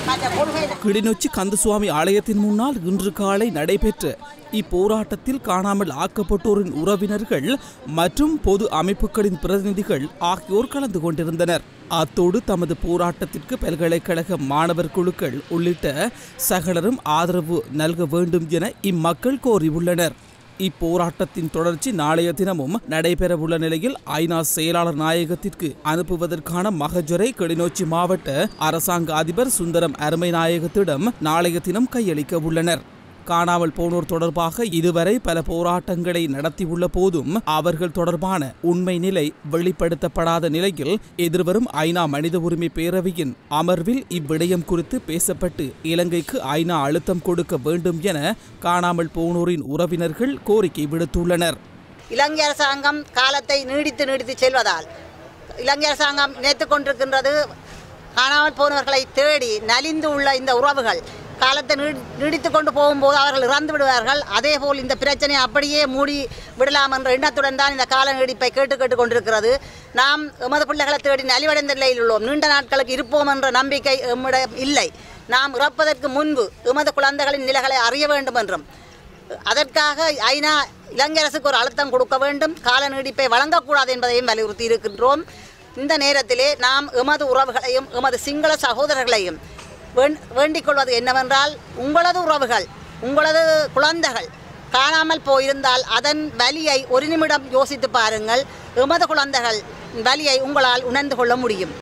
மற்ற கொள்கை கிளிநொச்சி கந்தசுவாமி ஆலயத்தின் முன்னால் இன்று காலை நடைபெற்ற இப்போராட்டத்தில் காணாமல் ஆக்கப்பட்டோரின் உறவினர்கள் மற்றும் பொது அமைப்புகளின் பிரதிநிதிகள் ஆகியோர் கலந்து கொண்டிருந்தனர் அத்தோடு தமது போராட்டத்திற்கு பல்கலைக்கழக மாணவர் குழுக்கள் உள்ளிட்ட சகலரும் ஆதரவு நல்க வேண்டும் என இம்மக்கள் கோரியுள்ளனர் இப்போராட்டத்தின் தொடர்ச்சி நாளைய தினமும் நடைபெறவுள்ள நிலையில் ஐநா செயலாளர் நாயகத்திற்கு அனுப்புவதற்கான மகஜரை கிளிநொச்சி மாவட்ட அரசாங்க அதிபர் சுந்தரம் அருமைநாயகத்திடம் நாளைய தினம் கையளிக்க உள்ளனர் காணாமல் போனோர் தொடர்பாக இதுவரை பல போராட்டங்களை நடத்தியுள்ள போதும் அவர்கள் தொடர்பான உண்மை நிலை வெளிப்படுத்தப்படாத நிலையில் எதிர்வரும் ஐநா மனித உரிமை பேரவையின் அமர்வில் இவ்விடயம் குறித்து பேசப்பட்டு இலங்கைக்கு ஐநா அழுத்தம் கொடுக்க வேண்டும் என காணாமல் போனோரின் உறவினர்கள் கோரிக்கை விடுத்துள்ளனர் இலங்கை அரசாங்கம் காலத்தை நீடித்து நீடித்து செல்வதால் இலங்கை அரசாங்கம் நினைத்துக் கொண்டிருக்கின்றது காணாமல் போனவர்களை தேடி நலிந்து உள்ள இந்த உறவுகள் காலத்தை நீடி நீடித்து கொண்டு போகும்போது அவர்கள் இறந்து விடுவார்கள் அதேபோல் இந்த பிரச்சனையை அப்படியே மூடி விடலாம் என்ற எண்ணத்துடன் தான் இந்த கால நீடிப்பை கேட்டு கேட்டு கொண்டிருக்கிறது நாம் எமது பிள்ளைகளை தேடி நலிவடைந்த நிலையில் உள்ளோம் நீண்ட நாட்களுக்கு இருப்போம் என்ற நம்பிக்கை எம்மிடம் இல்லை நாம் இறப்பதற்கு முன்பு எமது குழந்தைகளின் நிலைகளை அறிய வேண்டும் என்றும் அதற்காக ஐநா இலங்கை அரசுக்கு ஒரு அழுத்தம் கொடுக்க வேண்டும் கால நீடிப்பை வழங்கக்கூடாது என்பதையும் வலியுறுத்தி இருக்கின்றோம் இந்த நேரத்திலே நாம் எமது உறவுகளையும் எமது சிங்கள சகோதரர்களையும் வேண்- வேண்டிக் கொள்வது என்னவென்றால் உங்களது உறவுகள் உங்களது குழந்தைகள் காணாமல் போயிருந்தால் அதன் வலியை ஒரு நிமிடம் யோசித்து பாருங்கள் எமது குழந்தைகள் வலியை உங்களால் உணர்ந்து கொள்ள முடியும்